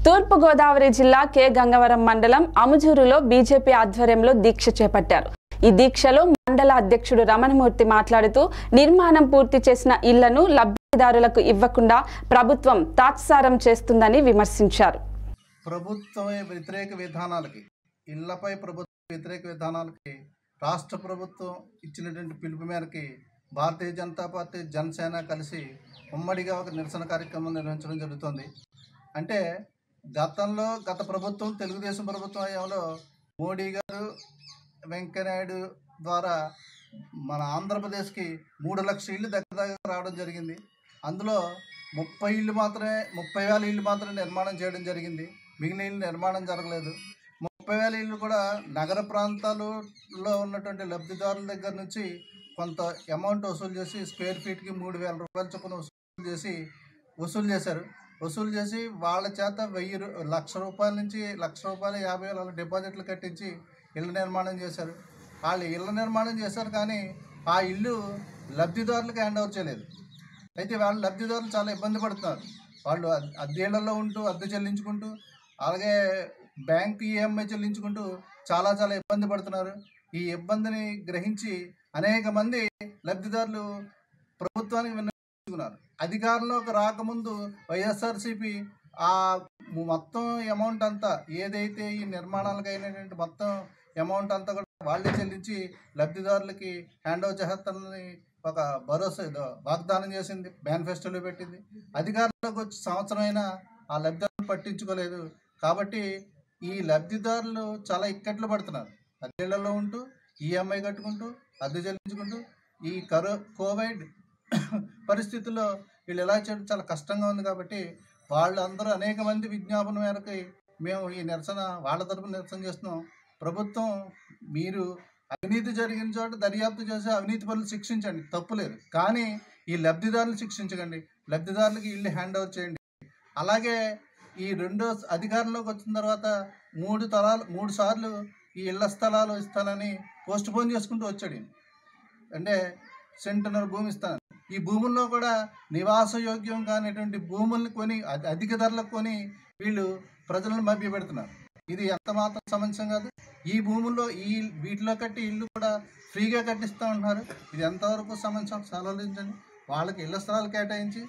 తూర్పుగోదావరి జిల్లా కె గంగవరం మండలం అముజూరులో బీజేపీ ఆధ్వర్యంలో దీక్ష చేపట్టారు ఈ దీక్షలో మండల అధ్యక్షుడు రమణమూర్తి మాట్లాడుతూ నిర్మాణం పూర్తి చేసిన ఇళ్లను లబ్ధిదారులకు ఇవ్వకుండా ప్రభుత్వం తాత్సారం చేస్తుందని విమర్శించారు ప్రభుత్వ వ్యతిరేక విధానాలకి ఇళ్లపై ప్రభుత్వ వ్యతిరేక విధానాలకి రాష్ట్ర ప్రభుత్వం ఇచ్చినటువంటి పిలుపు మేరకి భారతీయ జనతా పార్టీ జనసేన కలిసి ఉమ్మడిగా ఒక నిరసన కార్యక్రమం నిర్వహించడం జరుగుతుంది అంటే గతంలో గత ప్రభుత్వం తెలుగుదేశం ప్రభుత్వం హయాంలో మోడీ గారు వెంకయ్యనాయుడు ద్వారా మన ఆంధ్రప్రదేశ్కి మూడు లక్షల ఇళ్ళు దగ్గర దగ్గర రావడం జరిగింది అందులో ముప్పై ఇళ్ళు మాత్రమే ముప్పై వేల ఇళ్ళు మాత్రమే నిర్మాణం చేయడం జరిగింది మిగిలిన ఇళ్ళు నిర్మాణం జరగలేదు ముప్పై వేల ఇళ్ళు కూడా నగర ప్రాంతాలలో ఉన్నటువంటి లబ్ధిదారుల దగ్గర నుంచి కొంత అమౌంట్ వసూలు చేసి స్క్వేర్ ఫీట్కి మూడు వేల రూపాయల చొప్పున వసూలు చేసి వసూలు చేశారు వసూలు చేసి వాళ్ళ చేత వెయ్యి రూ- లక్ష రూపాయల నుంచి లక్ష రూపాయలు యాభై వేల డిపాజిట్లు కట్టించి ఇళ్ళ నిర్మాణం చేశారు వాళ్ళు ఇళ్ళ నిర్మాణం చేశారు కానీ ఆ ఇల్లు లబ్ధిదారులకు హ్యాండ్ ఓవర్ చేయలేదు అయితే వాళ్ళు లబ్ధిదారులు చాలా ఇబ్బంది పడుతున్నారు వాళ్ళు అద్- అద్దెళ్లలో ఉంటూ అద్దె చెల్లించుకుంటూ అలాగే బ్యాంక్ ఈఎంఐ చెల్లించుకుంటూ చాలా చాలా ఇబ్బంది పడుతున్నారు ఈ ఇబ్బందిని గ్రహించి అనేక మంది లబ్ధిదారులు ప్రభుత్వానికి విన్నవించుకున్నారు అధికారంలోకి రాకముందు వైఎస్ఆర్సీపీ ఆ మొత్తం అమౌంట్ అంతా ఏదైతే ఈ నిర్మాణాలకు అయినటువంటి మొత్తం అమౌంట్ అంతా కూడా వాళ్ళే చెల్లించి లబ్ధిదారులకి హ్యాండ్ ఓవర్ చేస్తానని ఒక భరోసా ఏదో వాగ్దానం చేసింది మేనిఫెస్టోలో పెట్టింది అధికారంలోకి వచ్చి సంవత్సరం అయినా ఆ లబ్ధిదారులు పట్టించుకోలేదు కాబట్టి ఈ లబ్ధిదారులు చాలా ఇక్కట్లు పడుతున్నారు అద్దెళ్లలో ఉంటూ ఈఎంఐ కట్టుకుంటూ అద్దె చెల్లించుకుంటూ ఈ కరో కోవిడ్ పరిస్థితుల్లో వీళ్ళు ఎలా చేయడం చాలా కష్టంగా ఉంది కాబట్టి వాళ్ళందరూ అనేక మంది విజ్ఞాపన మేరకు మేము ఈ నిరసన వాళ్ళ తరపున నిరసన చేస్తున్నాం ప్రభుత్వం మీరు అవినీతి జరిగిన చోట దర్యాప్తు చేసి అవినీతి పనులు శిక్షించండి తప్పులేదు కానీ ఈ లబ్ధిదారులు శిక్షించకండి లబ్ధిదారులకి ఇల్లు హ్యాండ్ ఓవర్ చేయండి అలాగే ఈ రెండో అధికారంలోకి వచ్చిన తర్వాత మూడు తరాలు మూడు సార్లు ఈ ఇళ్ల స్థలాలు ఇస్తానని పోస్ట్ పోన్ చేసుకుంటూ వచ్చాడు ఈయన. అంటే సెంటున్నర భూమి ఇస్తాను ఈ భూముల్లో కూడా నివాసయోగ్యం కానిటువంటి భూముల్ని కొని అధి- అధిక ధరలకు కొని వీళ్ళు ప్రజలను మభ్య పెడుతున్నారు ఇది ఎంత మాత్రం సమంజసం కాదు ఈ భూముల్లో ఈ వీటిలో కట్టి ఇల్లు కూడా ఫ్రీగా కట్టిస్తూ ఉంటున్నారు ఇది ఎంతవరకు సమంజసం ఆలోచించండి వాళ్ళకి ఇళ్ల స్థలాలు కేటాయించి